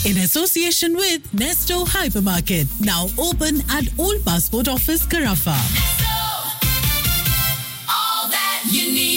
in association with Nesto Hypermarket, now open at Old Passport Office, Carafa. all that you need.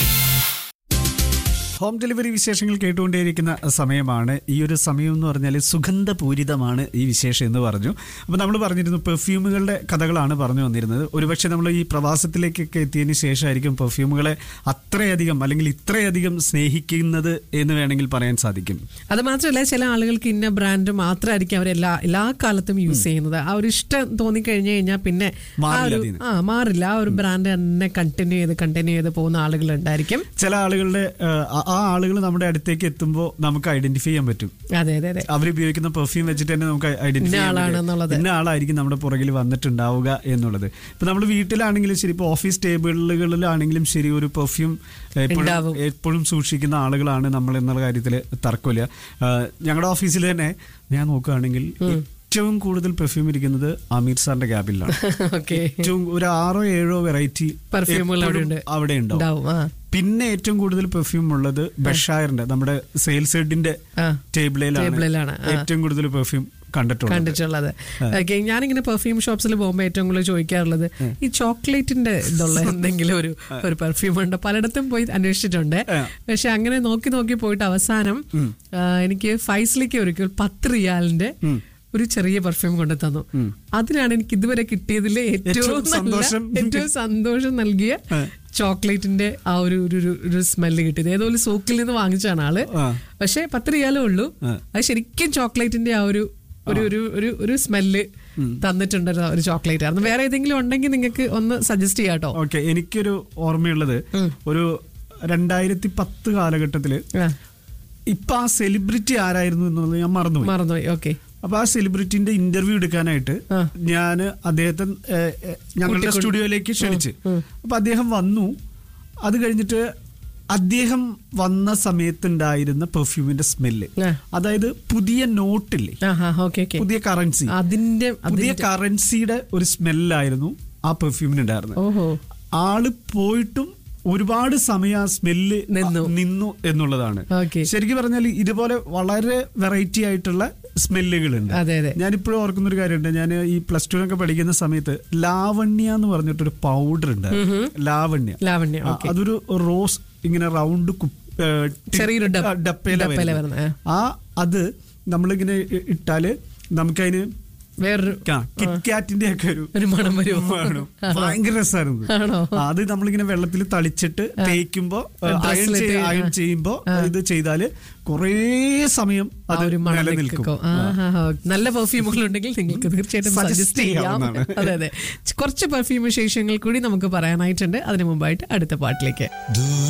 Home delivery വിശേഷങ്ങൾ കേട്ടുകൊണ്ടേയിരിക്കുന്ന സമയമാണ് ഈ ഒരു സമയം എന്ന് പറഞ്ഞാൽ സുഗന്ധപൂരിതമാണ് ഈ വിശേഷം എന്ന് പറഞ്ഞു അപ്പോൾ നമ്മൾ പറഞ്ഞിരുന്നു പെർഫ്യൂമുകളുടെ കഥകളാണ് പറഞ്ഞു വന്നിരുന്നത് ഒരുപക്ഷെ നമ്മൾ ഈ പ്രവാസത്തിലേക്കൊക്കെ എത്തിയതിന് ശേഷമായിരിക്കും പെർഫ്യൂമുകളെ അത്രയധികം അല്ലെങ്കിൽ ഇത്രയധികം സ്നേഹിക്കുന്നത് എന്ന് വേണമെങ്കിൽ പറയാൻ സാധിക്കും അത് മാത്രമല്ല ചില ആളുകൾക്ക് ഇന്ന ബ്രാൻഡ് മാത്രമായിരിക്കും അവർ എല്ലാ എല്ലാ കാലത്തും യൂസ് ചെയ്യുന്നത് ആ ഒരു ഇഷ്ടം തോന്നിക്കഴിഞ്ഞു കഴിഞ്ഞാൽ പിന്നെ ആ മാറില്ല ഒരു അതിന്ന്. ആ മാറില്ല ആ ഒരു ബ്രാൻഡ് തന്നെ കണ്ടിന്യൂ ചെയ്ത് കണ്ടിന്യൂ ചെയ്ത് പോകുന്ന ആളുകൾ ഉണ്ടായിരിക്കും ചില ആളുകളുടെ ആ, ആ ആളുകൾ നമ്മുടെ അടുത്തേക്ക് എത്തുമ്പോൾ നമുക്ക് ഐഡന്റിഫൈ ചെയ്യാൻ പറ്റും അതെ അതെ അതെ അവർ ഉപയോഗിക്കുന്ന പെർഫ്യൂം വെച്ചിട്ട് തന്നെ നമുക്ക് ഐഡന്റിഫൈ ഇന്ന ചെയ്യാൻ ആളാണെന്നുള്ളത്. പറ്റും. ഇന്ന ആളായിരിക്കും നമ്മുടെ പുറകിൽ വന്നിട്ടുണ്ടാവുക എന്നുള്ളത് ഇപ്പൊ നമ്മൾ വീട്ടിലാണെങ്കിലും ശരി ഇപ്പൊ ഓഫീസ് ടേബിളുകളിലാണെങ്കിലും ശരി ഒരു പെർഫ്യൂം എപ്പോഴും ഉണ്ടാവും. എപ്പോഴും സൂക്ഷിക്കുന്ന ആളുകളാണ് നമ്മൾ എന്നുള്ള കാര്യത്തിൽ തർക്കമില്ല ആ, ഞങ്ങളുടെ ഓഫീസിൽ തന്നെ ഞാൻ നോക്കുകയാണെങ്കിൽ ഏറ്റവും കൂടുതൽ പെർഫ്യൂം ഇരിക്കുന്നത് അമീർ സാറിന്റെ ക്യാബിലാണ് ഓക്കെ ഏറ്റവും ഒരു ആറോ ഏഴോ വെറൈറ്റി പെർഫ്യൂമുകൾ അവിടെ ഉണ്ട് അവിടെ ഉണ്ടാവും ഉണ്ടാവും ആ പിന്നെ ഏറ്റവും കൂടുതൽ പെർഫ്യൂം ഉള്ളത് ബഷായറിന്റെ നമ്മുടെ സെയിൽസ് ഹെഡിന്റെ ആ. ടേബിളിലാണ് ടേബിളിലാണ്, ആ. ഏറ്റവും കൂടുതൽ പെർഫ്യൂം കണ്ടിട്ടുള്ളത് കണ്ടിട്ടുള്ളത് ഓക്കെ ഞാനിങ്ങനെ പെർഫ്യൂം ഷോപ്സിൽ പോകുമ്പോൾ ഏറ്റവും കൂടുതൽ ചോദിക്കാറുള്ളത് ഈ ചോക്ലേറ്റിന്റെ ഇതുള്ള എന്തെങ്കിലും ഒരു ഒരു പെർഫ്യൂം ഉണ്ട് പലയിടത്തും പോയി അന്വേഷിച്ചിട്ടുണ്ട് ആ. പക്ഷെ അങ്ങനെ നോക്കി നോക്കി പോയിട്ട് അവസാനം ആ, എനിക്ക് ഫൈസലിക്ക് ഒരിക്കൽ പത്ത് റിയാലിന്റെ ഒരു ചെറിയ പെർഫ്യൂം കൊണ്ടു തന്നു അതിനാണ് എനിക്ക് ഇതുവരെ കിട്ടിയതിലെ ഏറ്റവും ഏറ്റവും നല്ല സന്തോഷം. ഏറ്റവും സന്തോഷം നൽകിയ ആ. ചോക്ലേറ്റിന്റെ ആ ഒരു ഒരു- ഒരു ഒരു സ്മെല്ല് കിട്ടിയത് ഏതോ ഒരു സൂക്കിൽ നിന്ന് വാങ്ങിച്ചാണ് ആള് ആ. പക്ഷെ പത്ത് റിയാലേ ഉള്ളൂ ആ. അത് ശരിക്കും ചോക്ലേറ്റിന്റെ ആ ഒരു ഒരു ഒരു ഒരു ഒരു സ്മെല്ല് തന്നിട്ടുണ്ട് ഒരു- ഒരു ചോക്ലേറ്റ് ആയിരുന്നു വേറെ ഏതെങ്കിലും ഉണ്ടെങ്കിൽ നിങ്ങൾക്ക് ഒന്ന് സജസ്റ്റ് ചെയ്യാട്ടോ ഓക്കെ എനിക്കൊരു ഓർമ്മയുള്ളത് ഒരു രണ്ടായിരത്തി പത്ത് കാലഘട്ടത്തില് ആ, ഇപ്പൊ ആ സെലിബ്രിറ്റി ആരായിരുന്നു എന്നുള്ളത് ഞാൻ മറന്നുപോയി മറന്നുപോയി ഓക്കെ അപ്പൊ ആ സെലിബ്രിറ്റിന്റെ ഇന്റർവ്യൂ എടുക്കാനായിട്ട് ആ. ഞാൻ അദ്ദേഹത്തെ ഏ, ഏ, ഞങ്ങളുടെ കൂട്ടിക്കൊണ്ട്- സ്റ്റുഡിയോയിലേക്ക് ക്ഷണിച്ച് അപ്പൊ അദ്ദേഹം വന്നു അത് കഴിഞ്ഞിട്ട് അദ്ദേഹം വന്ന സമയത്തുണ്ടായിരുന്ന പെർഫ്യൂമിന്റെ സ്മെല്ല് ആ. അതായത് പുതിയ നോട്ടില്ലേ ആ ഹാ ഓക്കെ ഓക്കെ പുതിയ കറൻസി അതിന്റെ പുതിയ അതിന്റെ- കറൻസിയുടെ ഒരു സ്മെല്ലായിരുന്നു ആ പെർഫ്യൂമിന് ഉണ്ടായിരുന്നത് ഓഹോ ആള് പോയിട്ടും ഒരുപാട് സമയം ആ സ്മെല്ല് നിന്നു. നിന്നു എന്നുള്ളതാണ് Okay. ശരിക്കും പറഞ്ഞാൽ ഇതുപോലെ വളരെ വെറൈറ്റി ആയിട്ടുള്ള സ്മെല്ലുകളുണ്ട് അതെ, അതെ. ഞാനിപ്പോഴും ഓർക്കുന്ന ഒരു കാര്യമുണ്ട് ഞാൻ ഈ പ്ലസ് ടുനൊക്കെ പഠിക്കുന്ന സമയത്ത് ലാവണ്യ എന്ന് പറഞ്ഞിട്ടൊരു പൗഡർ ഉണ്ട് ലാവണ്യ ലാവണ്യ, ആ, okay. അതൊരു റോസ് ഇങ്ങനെ റൗണ്ട് ചെറിയൊരു ഡപ്പ- ഡപ്പയില ഡപ്പയില വരുന്നത്, ആ അത് നമ്മളിങ്ങനെ ഇ- ഇട്ടാല് നമുക്കതിന് വേറൊരു കിറ്റ്കാറ്റിന്റെ ഒക്കെ ഒരു ഒരു മണം വരുമോ? മണം. ഭയങ്കര രസമായിരുന്നു ആണോ? അത് നമ്മളിങ്ങനെ വെള്ളത്തിൽ തളിച്ചിട്ട് തേക്കുമ്പോ അയൺ ഡ്രസ്സിലിട്ട്, അയൺ ആ. ചെയ്യുമ്പോ ഇത് ചെയ്താല് കുറേ സമയം ആ അത് ഒരു മണം നിലനിൽക്കും നിൽക്കും. ആ, ആ, ആ. നല്ല പെർഫ്യൂമുകൾ ഉണ്ടെങ്കിൽ നിങ്ങൾക്ക് തീർച്ചയായിട്ടും Suggest സജസ്റ്റ് ചെയ്യാം ചെയ്യാവുന്നതാണ്. അതെ അതെ കുറച്ച് പെർഫ്യൂം വിശേഷങ്ങൾ കൂടി നമുക്ക് പറയാനായിട്ടുണ്ട് അതിനു മുമ്പായിട്ട് അടുത്ത പാട്ടിലേക്ക്